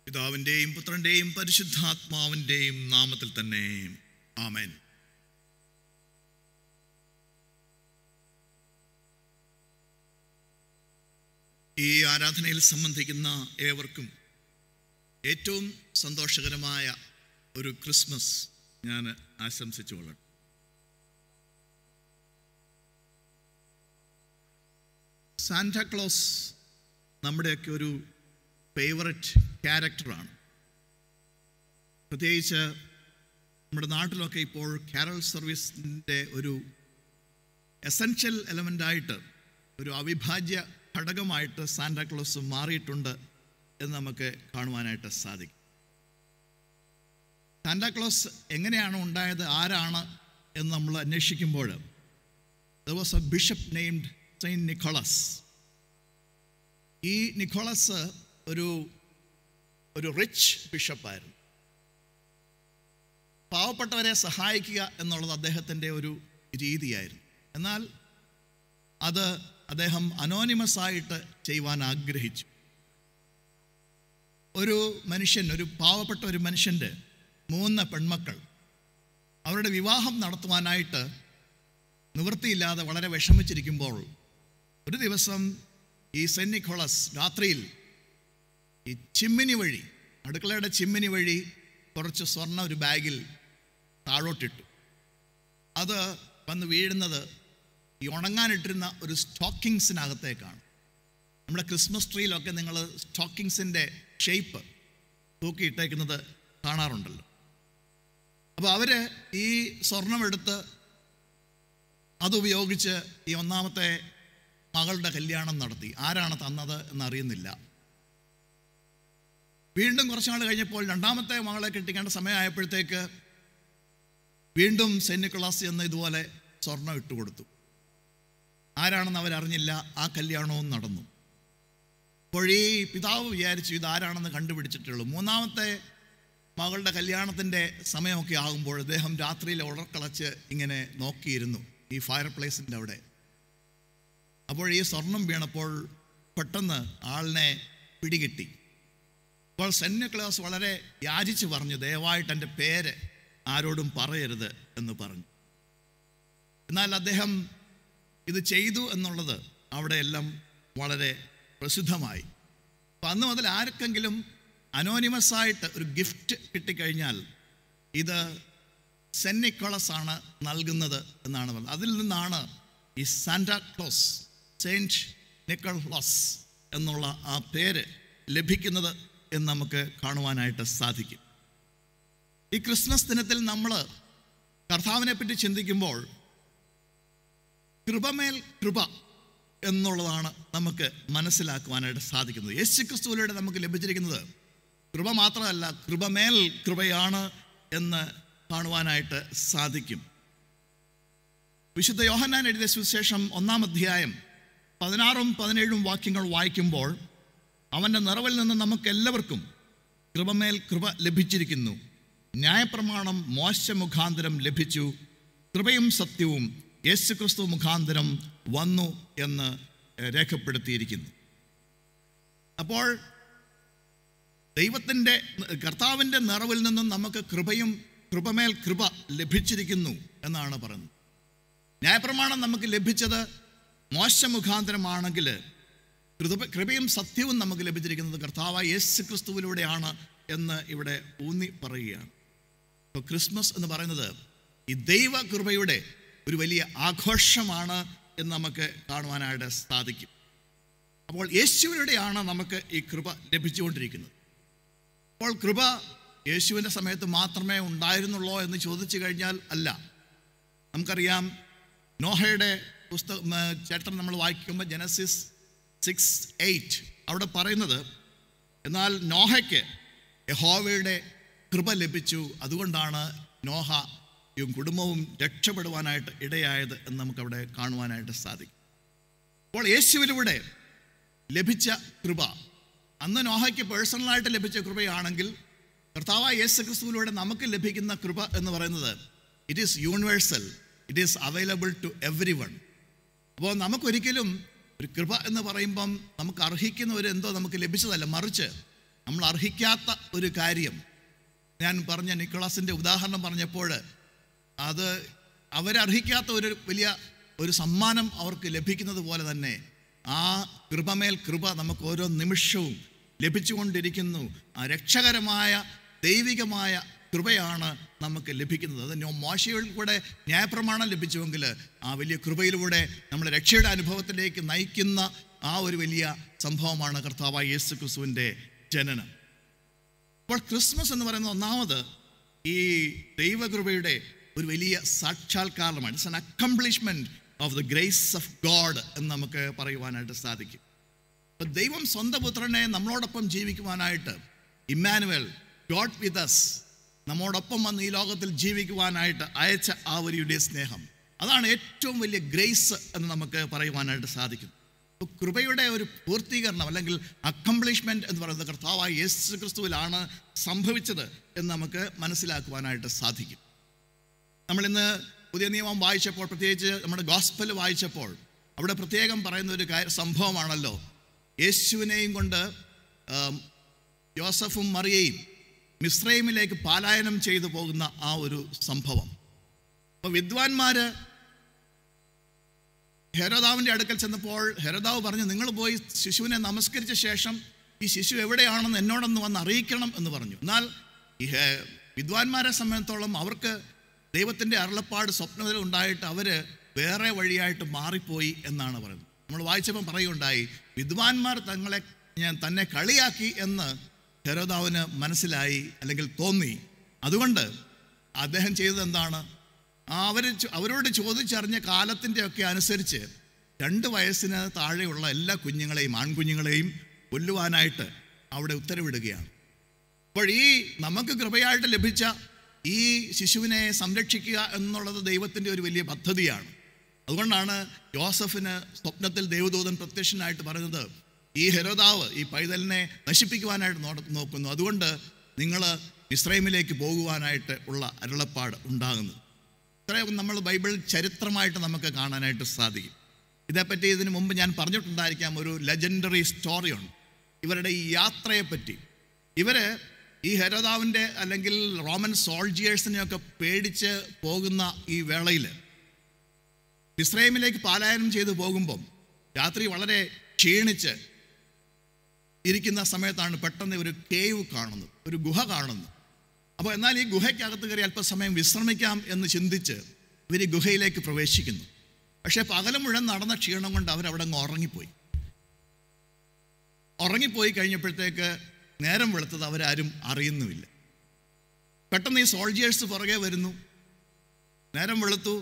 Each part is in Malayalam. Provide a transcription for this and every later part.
പിതാവിൻ്റെയും പുത്രൻ്റെയും പരിശുദ്ധാത്മാവിൻ്റെയും നാമത്തിൽ തന്നെ ആമേൻ ഈ ആരാധനയിൽ സംബന്ധിക്കുന്ന ഏവർക്കും ഏറ്റവും സന്തോഷകരമായ ഒരു ക്രിസ്മസ് ഞാൻ ആശംസിച്ചു കൊള്ളട്ടെ സാന്റാക്ലോസ് നമ്മുടെയൊക്കെ ഒരു ഫേവററ്റ് ക്യാരക്ടറാണ് പ്രത്യേകിച്ച് നമ്മുടെ നാട്ടിലൊക്കെ ഇപ്പോൾ കാരൽ സർവീസിൻ്റെ ഒരു എസൻഷ്യൽ എലമെൻ്റായിട്ട് ഒരു അവിഭാജ്യ ഘടകമായിട്ട് സാന്റാക്ലോസ് മാറിയിട്ടുണ്ട് എന്ന് നമുക്ക് കാണുവാനായിട്ട് സാധിക്കും സാന്റാക്ലോസ് എങ്ങനെയാണ് ഉണ്ടായത് ആരാണ് എന്ന് നമ്മൾ അന്വേഷിക്കുമ്പോൾ there was a bishop named saint Nicholas ഈ നിക്കോളസ് ഒരു ഒരു റിച്ച് ബിഷപ്പായിരുന്നു പാവപ്പെട്ടവരെ സഹായിക്കുക എന്നുള്ളത് അദ്ദേഹത്തിൻ്റെ ഒരു രീതിയായിരുന്നു എന്നാൽ അത് അദ്ദേഹം അനോണിമസ് ആയിട്ട് ചെയ്യുവാൻ ആഗ്രഹിച്ചു ഒരു മനുഷ്യൻ ഒരു പാവപ്പെട്ട ഒരു മനുഷ്യൻ്റെ മൂന്ന് പെൺമക്കൾ അവരുടെ വിവാഹം നടത്തുവാനായിട്ട് നിവൃത്തിയില്ലാതെ വളരെ വിഷമിച്ചിരിക്കുമ്പോൾ ഒരു ദിവസം ഈ സെന്റ് നിക്കോളസ് രാത്രിയിൽ ഈ ചിമ്മിനി വഴി അടുക്കളയുടെ ചിമ്മിനി വഴി കുറച്ച് സ്വർണ്ണ ഒരു ബാഗിൽ താഴോട്ടിട്ടു അത് വന്ന് വീഴുന്നത് ഈ ഉണങ്ങാനിട്ടിരുന്ന ഒരു സ്റ്റോക്കിങ്സിനകത്തേക്കാണ് നമ്മുടെ ക്രിസ്മസ് ട്രീയിലൊക്കെ നിങ്ങൾ സ്റ്റോക്കിങ്സിൻ്റെ ഷേപ്പ് തൂക്കിയിട്ടേക്കുന്നത് കാണാറുണ്ടല്ലോ അപ്പോൾ അവർ ഈ സ്വർണമെടുത്ത് അതുപയോഗിച്ച് ഈ ഒന്നാമത്തെ മകളുടെ കല്യാണം നടത്തി ആരാണ് തന്നത് എന്നറിയുന്നില്ല വീണ്ടും കുറച്ച് നാൾ കഴിഞ്ഞപ്പോൾ രണ്ടാമത്തെ മകളെ കെട്ടിക്കേണ്ട സമയമായപ്പോഴത്തേക്ക് വീണ്ടും സെന്റ് നിക്കോളാസ് എന്ന് ഇതുപോലെ സ്വർണം ഇട്ടുകൊടുത്തു ആരാണെന്ന് അവരറിഞ്ഞില്ല ആ കല്യാണവും നടന്നു അപ്പോൾ ഈ പിതാവ് വിചാരിച്ചു ഇതാരാണെന്ന് കണ്ടുപിടിച്ചിട്ടുള്ളൂ മൂന്നാമത്തെ മകളുടെ കല്യാണത്തിൻ്റെ സമയമൊക്കെ ആകുമ്പോൾ അദ്ദേഹം രാത്രിയിൽ ഉടർക്കളച്ച് ഇങ്ങനെ നോക്കിയിരുന്നു ഈ ഫയർ പ്ലേസിൻ്റെ അവിടെ അപ്പോൾ ഈ സ്വർണം വീണപ്പോൾ പെട്ടെന്ന് ആളിനെ പിടികിട്ടി അപ്പോൾ സെന്റ് നിക്ലാസ് വളരെ യാചിച്ച് പറഞ്ഞു ദയവായിട്ട് എൻ്റെ പേര് ആരോടും പറയരുത് എന്ന് പറഞ്ഞു എന്നാൽ അദ്ദേഹം ഇത് ചെയ്തു എന്നുള്ളത് അവിടെയെല്ലാം വളരെ പ്രസിദ്ധമായി അപ്പം അന്ന് മുതൽ ആർക്കെങ്കിലും അനോണിമസ് ആയിട്ട് ഒരു ഗിഫ്റ്റ് കിട്ടിക്കഴിഞ്ഞാൽ ഇത് സെന്റ് നിക്കോളസ് ആണ് നൽകുന്നത് എന്നാണ് പറയുന്നത് അതിൽ നിന്നാണ് ഈ സാന്റാക്ലോസ് സെയിൻറ്റ് നിക്കോളസ് എന്നുള്ള ആ പേര് ലഭിക്കുന്നത് എന്ന് നമുക്ക് കാണുവാനായിട്ട് സാധിക്കും ഈ ക്രിസ്മസ് ദിനത്തിൽ നമ്മൾ കർത്താവിനെ പറ്റി ചിന്തിക്കുമ്പോൾ കൃപമേൽ കൃപ എന്നുള്ളതാണ് നമുക്ക് മനസ്സിലാക്കുവാനായിട്ട് സാധിക്കുന്നത് യേശു ക്രിസ്തുവിലൂടെ നമുക്ക് ലഭിച്ചിരിക്കുന്നത് കൃപ മാത്രമല്ല കൃപമേൽ കൃപയാണ് എന്ന് കാണുവാനായിട്ട് സാധിക്കും വിശുദ്ധ യോഹന്നാൻ എഴുതിയ സുവിശേഷം ഒന്നാം അധ്യായം പതിനാറും പതിനേഴും വാക്യങ്ങൾ വായിക്കുമ്പോൾ അവൻ്റെ നിറവിൽ നിന്ന് നമുക്ക് എല്ലാവർക്കും കൃപമേൽ കൃപ ലഭിച്ചിരിക്കുന്നു ന്യായപ്രമാണം മോശ മുഖാന്തരം ലഭിച്ചു കൃപയും സത്യവും യേശു ക്രിസ്തു മുഖാന്തരം വന്നു എന്ന് രേഖപ്പെടുത്തിയിരിക്കുന്നു അപ്പോൾ ദൈവത്തിൻ്റെ കർത്താവിൻ്റെ നിറവിൽ നിന്നും നമുക്ക് കൃപയും കൃപമേൽ കൃപ ലഭിച്ചിരിക്കുന്നു എന്നാണ് പറയുന്നത് ന്യായപ്രമാണം നമുക്ക് ലഭിച്ചത് മോശ മുഖാന്തരമാണെങ്കിൽ കൃപ കൃപയും സത്യവും നമുക്ക് ലഭിച്ചിരിക്കുന്നത് കർത്താവായ യേശു ക്രിസ്തുവിലൂടെയാണ് എന്ന് ഇവിടെ ഊന്നി പറയുകയാണ് ഇപ്പോൾ ക്രിസ്മസ് എന്ന് പറയുന്നത് ഈ ദൈവ കൃപയുടെ ഒരു വലിയ ആഘോഷമാണ് എന്ന് നമുക്ക് കാണുവാനായിട്ട് സാധിക്കും അപ്പോൾ യേശുവിലൂടെയാണ് നമുക്ക് ഈ കൃപ ലഭിച്ചുകൊണ്ടിരിക്കുന്നത് അപ്പോൾ കൃപ യേശുവിൻ്റെ സമയത്ത് മാത്രമേ ഉണ്ടായിരുന്നുള്ളൂ എന്ന് ചോദിച്ചു കഴിഞ്ഞാൽ അല്ല നമുക്കറിയാം നോഹയുടെ പുസ്തകം ചരിത്രം നമ്മൾ വായിക്കുമ്പോൾ ജനസിസ് സിക്സ് എയ്റ്റ് അവിടെ പറയുന്നത് എന്നാൽ നോഹയ്ക്ക് യഹോവയുടെ കൃപ ലഭിച്ചു അതുകൊണ്ടാണ് നോഹയും കുടുംബവും രക്ഷപ്പെടുവാനായിട്ട് ഇടയായത് എന്ന് നമുക്കവിടെ കാണുവാനായിട്ട് സാധിക്കും അപ്പോൾ യേശുവിലൂടെ ലഭിച്ച കൃപ അന്ന് നോഹയ്ക്ക് പേഴ്സണലായിട്ട് ലഭിച്ച കൃപയാണെങ്കിൽ കർത്താവായ യേശു ക്രിസ്തുവിലൂടെ നമുക്ക് ലഭിക്കുന്ന കൃപ എന്ന് പറയുന്നത് it is universal it is available to everyone അപ്പോൾ നമുക്കൊരിക്കലും ഒരു കൃപ എന്ന് പറയുമ്പം നമുക്ക് അർഹിക്കുന്ന ഒരു എന്തോ നമുക്ക് ലഭിച്ചതല്ല മറിച്ച് നമ്മൾ അർഹിക്കാത്ത ഒരു കാര്യം ഞാൻ പറഞ്ഞ നിക്കോളാസിൻ്റെ ഉദാഹരണം പറഞ്ഞപ്പോൾ അത് അവരർഹിക്കാത്ത ഒരു വലിയ ഒരു സമ്മാനം അവർക്ക് ലഭിക്കുന്നത് പോലെ തന്നെ ആ കൃപമേൽ കൃപ നമുക്ക് ഓരോ നിമിഷവും ലഭിച്ചുകൊണ്ടിരിക്കുന്നു ആ രക്ഷകരമായ ദൈവികമായ കൃപയാണ് നമുക്ക് ലഭിക്കുന്നത് അത് നോ- മോശയിൽ കൂടെ ന്യായപ്രമാണം ലഭിച്ചുവെങ്കിൽ ആ വലിയ കൃപയിലൂടെ നമ്മൾ രക്ഷയുടെ അനുഭവത്തിലേക്ക് നയിക്കുന്ന ആ ഒരു വലിയ സംഭവമാണ് കർത്താവായ യേശു ക്രിസ്തുവിൻ്റെ ജനനം അപ്പോൾ ക്രിസ്മസ് എന്ന് പറയുന്ന ഒന്നാമത് ഈ ദൈവകൃപയുടെ ഒരു വലിയ സാക്ഷാത്കാരമാണ് it's an accomplishment of the grace of God എന്ന് നമുക്ക് പറയുവാനായിട്ട് സാധിക്കും അപ്പോൾ ദൈവം സ്വന്തം പുത്രനെ നമ്മളോടൊപ്പം ജീവിക്കുവാനായിട്ട് ഇമ്മാനുവൽ ഗോഡ് വിത്ത് അസ് നമ്മോടൊപ്പം വന്ന് ഈ ലോകത്തിൽ ജീവിക്കുവാനായിട്ട് അയച്ച ആ ഒരു വലിയ സ്നേഹം അതാണ് ഏറ്റവും വലിയ ഗ്രേസ് എന്ന് നമുക്ക് പറയുവാനായിട്ട് സാധിക്കും അപ്പോൾ കൃപയുടെ ഒരു പൂർത്തീകരണം അല്ലെങ്കിൽ അക്കംപ്ലിഷ്മെൻറ്റ് എന്ന് പറയുന്നത് കർത്താവായ യേശു ക്രിസ്തുവിലാണ് സംഭവിച്ചത് എന്ന് നമുക്ക് മനസ്സിലാക്കുവാനായിട്ട് സാധിക്കും നമ്മളിന്ന് പുതിയ നിയമം വായിച്ചപ്പോൾ പ്രത്യേകിച്ച് നമ്മുടെ ഗോസ്പൽ വായിച്ചപ്പോൾ അവിടെ പ്രത്യേകം പറയുന്ന ഒരു കാര്യം സംഭവമാണല്ലോ യേശുവിനെയും കൊണ്ട് ആം, യോസഫും മറിയയും മിസ്രൈമിലേക്ക് പാലായനം ചെയ്തു പോകുന്ന ആ ഒരു സംഭവം അപ്പോൾ വിദ്വാൻമാര് ഹെരോദാവിൻ്റെ അടുക്കൽ ചെന്നപ്പോൾ ഹെരോദാവ് പറഞ്ഞു നിങ്ങൾ പോയി ശിശുവിനെ നമസ്കരിച്ച ശേഷം ഈ ശിശു എവിടെയാണെന്ന് എന്നോടൊന്ന് വന്ന് അറിയിക്കണം എന്ന് പറഞ്ഞു എന്നാൽ ഈ ഹെ- വിദ്വാൻമാരെ സംബന്ധിച്ചോളം അവർക്ക് ദൈവത്തിൻ്റെ അരുളപ്പാട് സ്വപ്നത്തിൽ ഉണ്ടായിട്ട് അവർ വേറെ വഴിയായിട്ട് മാറിപ്പോയി എന്നാണ് പറയുന്നത് നമ്മൾ വായിച്ചപ്പോൾ പറയുകയുണ്ടായി വിദ്വാൻമാർ തങ്ങളെ ഞാൻ തന്നെ കളിയാക്കി എന്ന് ഹെരോദാവിന് മനസ്സിലായി അല്ലെങ്കിൽ തോന്നി അതുകൊണ്ട് അദ്ദേഹം ചെയ്തത് എന്താണ് അവർ അവരോട് ചോദിച്ചറിഞ്ഞ കാലത്തിൻ്റെ ഒക്കെ അനുസരിച്ച് രണ്ട് വയസ്സിന് താഴെയുള്ള എല്ലാ കുഞ്ഞുങ്ങളെയും ആൺകുഞ്ഞുങ്ങളെയും കൊല്ലുവാനായിട്ട് അവിടെ ഉത്തരവിടുകയാണ് അപ്പോൾ ഈ നമുക്ക് കൃപയായിട്ട് ലഭിച്ച ഈ ശിശുവിനെ സംരക്ഷിക്കുക എന്നുള്ളത് ദൈവത്തിൻ്റെ ഒരു വലിയ പദ്ധതിയാണ് അതുകൊണ്ടാണ് യോസഫിന് സ്വപ്നത്തിൽ ദൈവദൂതൻ പ്രത്യക്ഷനായിട്ട് പറയുന്നത് ഈ ഹെരോദാവ് ഈ പൈതലിനെ നശിപ്പിക്കുവാനായിട്ട് നോ- നോക്കുന്നു അതുകൊണ്ട് നിങ്ങൾ ഇസ്രൈമിലേക്ക് പോകുവാനായിട്ട് ഉള്ള അരുളപ്പാട് ഉണ്ടാകുന്നത് ഇത്രയും നമ്മൾ ബൈബിൾ ചരിത്രമായിട്ട് നമുക്ക് കാണാനായിട്ട് സാധിക്കും ഇതേപ്പറ്റി ഇതിനു മുമ്പ് ഞാൻ പറഞ്ഞിട്ടുണ്ടായിരിക്കാം ഒരു ലെജൻഡറി സ്റ്റോറിയുണ്ട് ഇവരുടെ ഈ യാത്രയെപ്പറ്റി ഇവർ ഈ ഹെരോദാവിൻ്റെ അല്ലെങ്കിൽ റോമൻ സോൾജിയേഴ്സിനെയൊക്കെ പേടിച്ച് പോകുന്ന ഈ വേളയിൽ ഇസ്രൈമിലേക്ക് പാലായനം ചെയ്തു പോകുമ്പം രാത്രി വളരെ ക്ഷീണിച്ച് ഇരിക്കുന്ന സമയത്താണ് പെട്ടെന്ന് ഒരു കേവ് കാണുന്നത് ഒരു ഗുഹ കാണുന്നു അപ്പോൾ എന്നാൽ ഈ ഗുഹയ്ക്കകത്ത് കയറി അല്പസമയം വിശ്രമിക്കാം എന്ന് ചിന്തിച്ച് ഇവർ ഈ ഗുഹയിലേക്ക് പ്രവേശിക്കുന്നു പക്ഷേ പകല് മുഴുവൻ നടന്ന ക്ഷീണം കൊണ്ട് അവരവിടെ അങ്ങ് ഉറങ്ങിപ്പോയി ഉറങ്ങിപ്പോയി കഴിഞ്ഞപ്പോഴത്തേക്ക് നേരം വെളുത്തത് അവരാരും അറിയുന്നുമില്ല പെട്ടെന്ന് ഈ സോൾജിയേഴ്സ് പുറകെ വരുന്നു നേരം വെളുത്തു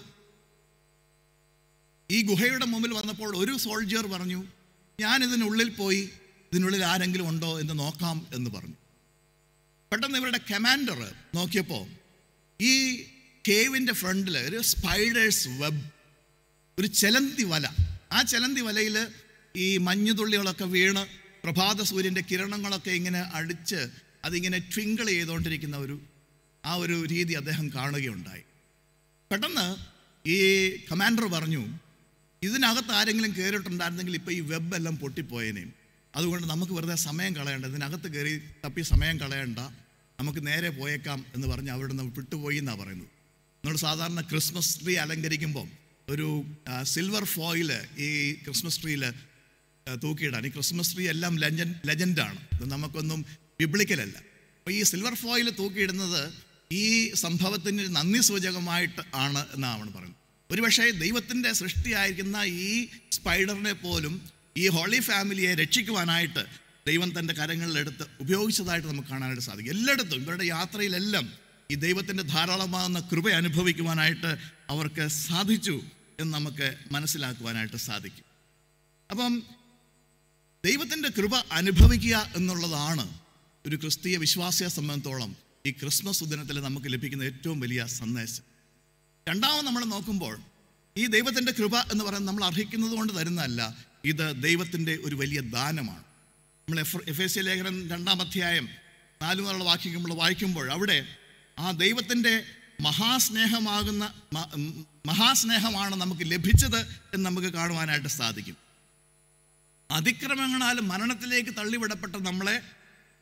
ഈ ഗുഹയുടെ മുമ്പിൽ വന്നപ്പോൾ ഒരു സോൾജിയർ പറഞ്ഞു ഞാൻ ഇതിനുള്ളിൽ പോയി ഇതിനുള്ളിൽ ആരെങ്കിലും ഉണ്ടോ എന്ന് നോക്കാം എന്ന് പറഞ്ഞു പെട്ടെന്ന് ഇവരുടെ കമാൻഡർ നോക്കിയപ്പോൾ ഈ കേവിൻ്റെ ഫ്രണ്ടിൽ ഒരു സ്പൈഡേഴ്സ് വെബ് ഒരു ചെലന്തി വല ആ ചെലന്തി വലയിൽ ഈ മഞ്ഞുതുള്ളികളൊക്കെ വീണ് പ്രഭാത സൂര്യൻ്റെ കിരണങ്ങളൊക്കെ ഇങ്ങനെ അടിച്ച് അതിങ്ങനെ ട്വിങ്കിൾ ചെയ്തുകൊണ്ടിരിക്കുന്ന ഒരു ആ ഒരു രീതി അദ്ദേഹം കാണുകയുണ്ടായി പെട്ടെന്ന് ഈ കമാൻഡർ പറഞ്ഞു ഇതിനകത്ത് ആരെങ്കിലും കയറിയിട്ടുണ്ടായിരുന്നെങ്കിൽ ഇപ്പോൾ ഈ വെബ് എല്ലാം പൊട്ടിപ്പോയേനേയും അതുകൊണ്ട് നമുക്ക് വെറുതെ സമയം കളയണ്ട ഇതിനകത്ത് കയറി തപ്പി സമയം കളയണ്ട നമുക്ക് നേരെ പോയേക്കാം എന്ന് പറഞ്ഞ് അവിടെ നിന്ന് വിട്ടുപോയി എന്നാണ് പറയുന്നത് നമ്മൾ സാധാരണ ക്രിസ്മസ് ട്രീ അലങ്കരിക്കുമ്പോൾ ഒരു സിൽവർ ഫോയിൽ ഈ ക്രിസ്മസ് ട്രീയിൽ തൂക്കിയിടാൻ ഈ ക്രിസ്മസ് ട്രീ എല്ലാം ലെജൻ ലെജൻഡാണ് ഇത് നമുക്കൊന്നും ബിബ്ലിക്കലല്ല അപ്പോൾ ഈ സിൽവർ ഫോയിൽ തൂക്കിയിടുന്നത് ഈ സംഭവത്തിന് നന്ദി സൂചകമായിട്ട് ആണ് എന്നാണ് പറയുന്നത് ഒരുപക്ഷെ ദൈവത്തിൻ്റെ സൃഷ്ടിയായിരിക്കുന്ന ഈ സ്പൈഡറിനെ പോലും ഈ ഹോളി ഫാമിലിയെ രക്ഷിക്കുവാനായിട്ട് ദൈവം തൻ്റെ കരങ്ങളിലെടുത്ത് ഉപയോഗിച്ചതായിട്ട് നമുക്ക് കാണാനായിട്ട് സാധിക്കും എല്ലായിടത്തും ഇവരുടെ യാത്രയിലെല്ലാം ഈ ദൈവത്തിൻ്റെ ധാരാളമാകുന്ന കൃപ അനുഭവിക്കുവാനായിട്ട് അവർക്ക് സാധിച്ചു എന്ന് നമുക്ക് മനസ്സിലാക്കുവാനായിട്ട് സാധിക്കും അപ്പം ദൈവത്തിൻ്റെ കൃപ അനുഭവിക്കുക എന്നുള്ളതാണ് ഒരു ക്രിസ്തീയ വിശ്വാസിയെ സംബന്ധിച്ചോളം ഈ ക്രിസ്മസ് ദിനത്തിൽ നമുക്ക് ലഭിക്കുന്ന ഏറ്റവും വലിയ സന്ദേശം രണ്ടാമത് നമ്മൾ നോക്കുമ്പോൾ ഈ ദൈവത്തിൻ്റെ കൃപ എന്ന് പറയുന്നത് നമ്മൾ അർഹിക്കുന്നത് കൊണ്ട് തരുന്നതല്ല ഇത് ദൈവത്തിൻ്റെ ഒരു വലിയ ദാനമാണ് നമ്മൾ എഫ് എഫ് എസ് സി ലേഖനം രണ്ടാം അധ്യായം നാല് മുതലുള്ള വാക്യം നമ്മൾ വായിക്കുമ്പോൾ അവിടെ ആ ദൈവത്തിൻ്റെ മഹാസ്നേഹമാകുന്ന മ- ഉം, മഹാസ്നേഹമാണ് നമുക്ക് ലഭിച്ചത് എന്ന് നമുക്ക് കാണുവാനായിട്ട് സാധിക്കും അതിക്രമങ്ങളാൽ മരണത്തിലേക്ക് തള്ളിവിടപ്പെട്ട നമ്മളെ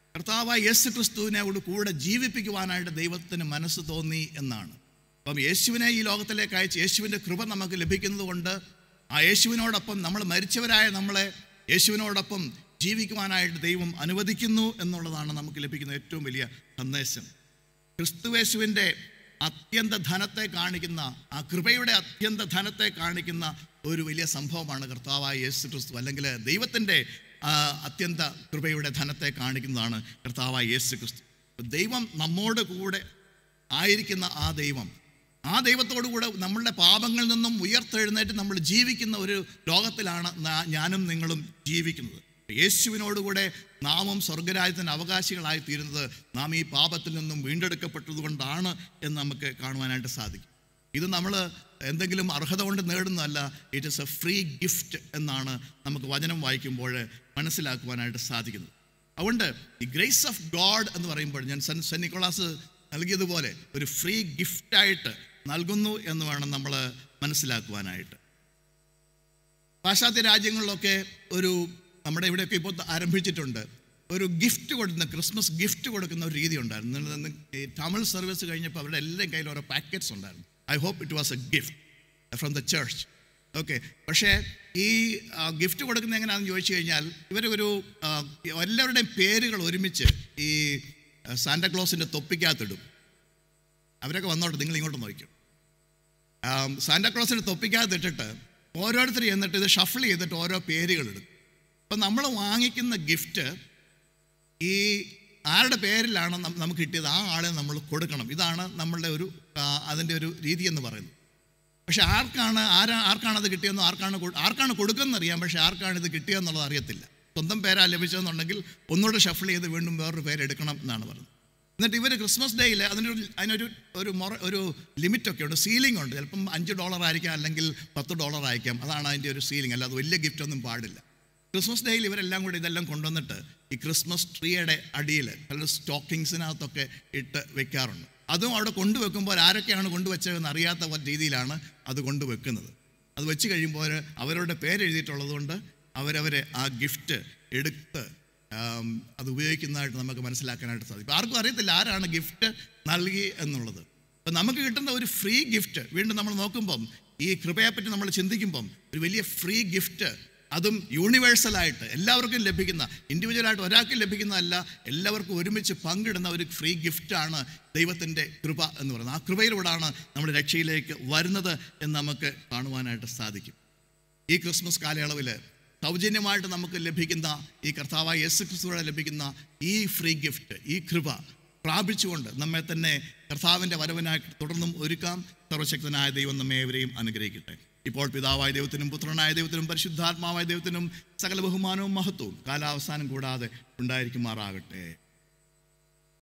കർത്താവായ യേശു ക്രിസ്തുവിനെ അവിടെ കൂടെ ജീവിപ്പിക്കുവാനായിട്ട് ദൈവത്തിന് മനസ്സ് തോന്നി എന്നാണ് അപ്പം യേശുവിനെ ഈ ലോകത്തിലേക്ക് അയച്ച് യേശുവിൻ്റെ കൃപ നമുക്ക് ലഭിക്കുന്നത് കൊണ്ട് ആ യേശുവിനോടൊപ്പം നമ്മൾ മരിച്ചവരായ നമ്മളെ യേശുവിനോടൊപ്പം ജീവിക്കുവാനായിട്ട് ദൈവം അനുവദിക്കുന്നു എന്നുള്ളതാണ് നമുക്ക് ലഭിക്കുന്ന ഏറ്റവും വലിയ സന്ദേശം ക്രിസ്തുവേശുവിൻ്റെ അത്യന്ത ധനത്തെ കാണിക്കുന്ന ആ കൃപയുടെ അത്യന്ത ധനത്തെ കാണിക്കുന്ന ഒരു വലിയ സംഭവമാണ് കർത്താവായ യേശു ക്രിസ്തു അല്ലെങ്കിൽ ദൈവത്തിൻ്റെ ആ, അത്യന്ത കൃപയുടെ ധനത്തെ കാണിക്കുന്നതാണ് കർത്താവായ യേശു ക്രിസ്തു ദൈവം നമ്മോട് കൂടെ ആയിരിക്കുന്ന ആ ദൈവം ആ ദൈവത്തോടു കൂടെ നമ്മളുടെ പാപങ്ങളിൽ നിന്നും ഉയർത്തെഴുന്നേറ്റ് നമ്മൾ ജീവിക്കുന്ന ഒരു ലോകത്തിലാണ് നാ- ഞാനും നിങ്ങളും ജീവിക്കുന്നത് യേശുവിനോടുകൂടെ നാമും സ്വർഗരാജ്യത്തിന് അവകാശികളായി തീരുന്നത് നാം ഈ പാപത്തിൽ നിന്നും വീണ്ടെടുക്കപ്പെട്ടതുകൊണ്ടാണ് എന്ന് നമുക്ക് കാണുവാനായിട്ട് സാധിക്കും ഇത് നമ്മൾ എന്തെങ്കിലും അർഹത കൊണ്ട് നേടുന്നതല്ല it is a free gift എന്നാണ് നമുക്ക് വചനം വായിക്കുമ്പോൾ മനസ്സിലാക്കുവാനായിട്ട് സാധിക്കുന്നത് അതുകൊണ്ട് ഈ ഗ്രേസ് ഓഫ് ഗോഡ് എന്ന് പറയുമ്പോൾ ഞാൻ സെൻ സെൻ നിക്കോളാസ് നൽകിയതുപോലെ ഒരു ഫ്രീ ഗിഫ്റ്റായിട്ട് നൽകുന്നു എന്ന് വേണം നമ്മൾ മനസ്സിലാക്കുവാനായിട്ട് പാശ്ചാത്യ രാജ്യങ്ങളിലൊക്കെ ഒരു നമ്മുടെ ഇവിടെയൊക്കെ ഇപ്പോൾ ആരംഭിച്ചിട്ടുണ്ട് ഒരു ഗിഫ്റ്റ് കൊടുക്കുന്ന ക്രിസ്മസ് ഗിഫ്റ്റ് കൊടുക്കുന്ന ഒരു രീതി ഉണ്ടായിരുന്നു നിങ്ങൾ ഇന്ന് ഈ തമിഴ് സർവീസ് കഴിഞ്ഞപ്പോൾ അവരുടെ എല്ലാവരും കയ്യിൽ ഓരോ പാക്കറ്റ്സ് ഉണ്ടായിരുന്നു I hope it was a gift from the church okay പക്ഷേ ഈ ഗിഫ്റ്റ് കൊടുക്കുന്നത് എങ്ങനെയാണെന്ന് ചോദിച്ചു കഴിഞ്ഞാൽ ഇവർ ഒരു ആ, എല്ലാവരുടെയും പേരുകൾ ഒരുമിച്ച് ഈ സാന്റാക്ലോസിൻ്റെ തൊപ്പിക്കകത്തിടും അവരൊക്കെ വന്നോട്ടെ നിങ്ങൾ ഇങ്ങോട്ട് നോക്കും സാന്റാക്ലോസിൻ്റെ തൊപ്പിക്കകത്തിട്ടിട്ട് ഓരോരുത്തർ എന്നിട്ട് ഇത് ഷഫിൾ ചെയ്തിട്ട് ഓരോ പേരുകൾ ഇടും അപ്പം നമ്മൾ വാങ്ങിക്കുന്ന ഗിഫ്റ്റ് ഈ ആരുടെ പേരിലാണ് നം- നമുക്ക് കിട്ടിയത് ആ ആളെ നമ്മൾ കൊടുക്കണം ഇതാണ് നമ്മളുടെ ഒരു ആ, അതിൻ്റെ ഒരു രീതി എന്ന് പറയുന്നത് പക്ഷെ ആർക്കാണ് ആരാ ആർക്കാണ് അത് കിട്ടിയെന്നോ ആർക്കാണ് കൊ- ആർക്കാണ് കൊടുക്കുന്നത് അറിയാം പക്ഷെ ആർക്കാണ് ഇത് കിട്ടിയെന്നുള്ളത് അറിയത്തില്ല സ്വന്തം പേരാ ലഭിച്ചതെന്നുണ്ടെങ്കിൽ ഒന്നുകൂടെ ഷഫിൾ ചെയ്ത് വീണ്ടും വേറൊരു പേര് എടുക്കണം എന്നാണ് പറയുന്നത് എന്നിട്ട് ഇവർ ക്രിസ്മസ് ഡേയിൽ അതിനൊരു അതിനൊരു ഒരു മൊറ ഒരു ലിമിറ്റൊക്കെ ഉണ്ട് സീലിംഗ് ഉണ്ട് ചിലപ്പം അഞ്ച് ഡോളർ ആയിരിക്കാം അല്ലെങ്കിൽ പത്ത് ഡോളർ ആയിരിക്കാം അതാണ് അതിൻ്റെ ഒരു സീലിംഗ് അല്ലാതെ വലിയ ഗിഫ്റ്റ് ഒന്നും പാടില്ല ക്രിസ്മസ് ഡേയിൽ ഇവരെല്ലാം കൂടി ഇതെല്ലാം കൊണ്ടുവന്നിട്ട് ഈ ക്രിസ്മസ് ട്രീയുടെ അടിയിൽ പല സ്റ്റോക്കിങ്സിനകത്തൊക്കെ ഇട്ട് വെക്കാറുണ്ട് അതും അവിടെ കൊണ്ടുവെക്കുമ്പോൾ ആരൊക്കെയാണ് കൊണ്ടുവച്ചതെന്ന് അറിയാത്ത ഒരു രീതിയിലാണ് അത് കൊണ്ടുവെക്കുന്നത് അത് വെച്ച് കഴിയുമ്പോൾ അവരുടെ പേരെഴുതിയിട്ടുള്ളത് കൊണ്ട് അവരവരെ ആ ഗിഫ്റ്റ് എടുത്ത് ആം, അത് ഉപയോഗിക്കുന്നതായിട്ട് നമുക്ക് മനസ്സിലാക്കാനായിട്ട് സാധിക്കും ആർക്കും അറിയത്തില്ല ആരാണ് ഗിഫ്റ്റ് നൽകി എന്നുള്ളത് അപ്പം നമുക്ക് കിട്ടുന്ന ഒരു ഫ്രീ ഗിഫ്റ്റ് വീണ്ടും നമ്മൾ നോക്കുമ്പം ഈ കൃപയെപ്പറ്റി നമ്മൾ ചിന്തിക്കുമ്പം ഒരു വലിയ ഫ്രീ ഗിഫ്റ്റ് അതും യൂണിവേഴ്സലായിട്ട് എല്ലാവർക്കും ലഭിക്കുന്ന ഇൻഡിവിജ്വലായിട്ട് ഒരാൾക്ക് ലഭിക്കുന്നതല്ല എല്ലാവർക്കും ഒരുമിച്ച് പങ്കിടുന്ന ഒരു ഫ്രീ ഗിഫ്റ്റാണ് ദൈവത്തിൻ്റെ കൃപ എന്ന് പറയുന്നത് ആ കൃപയിലൂടെയാണ് നമ്മുടെ രക്ഷയിലേക്ക് വരുന്നത് എന്ന് നമുക്ക് കാണുവാനായിട്ട് സാധിക്കും ഈ ക്രിസ്മസ് കാലയളവിൽ സൗജന്യമായിട്ട് നമുക്ക് ലഭിക്കുന്ന ഈ കർത്താവായ യേശു ക്രിസ്തുവിടെ ലഭിക്കുന്ന ഈ ഫ്രീ ഗിഫ്റ്റ് ഈ കൃപ പ്രാപിച്ചുകൊണ്ട് നമ്മെ തന്നെ കർത്താവിൻ്റെ വരവിനായി തുടർന്നും ഒരുക്കാം സർവശക്തനായ ദൈവം നമ്മെ ഏവരെയും അനുഗ്രഹിക്കട്ടെ ഇപ്പോൾ പിതാവായ ദൈവത്തിനും പുത്രനായ ദൈവത്തിനും പരിശുദ്ധാത്മാവായ ദൈവത്തിനും സകല ബഹുമാനവും മഹത്വവും കാലാവസാനം കൂടാതെ ഉണ്ടായിരിക്കുമാറാകട്ടെ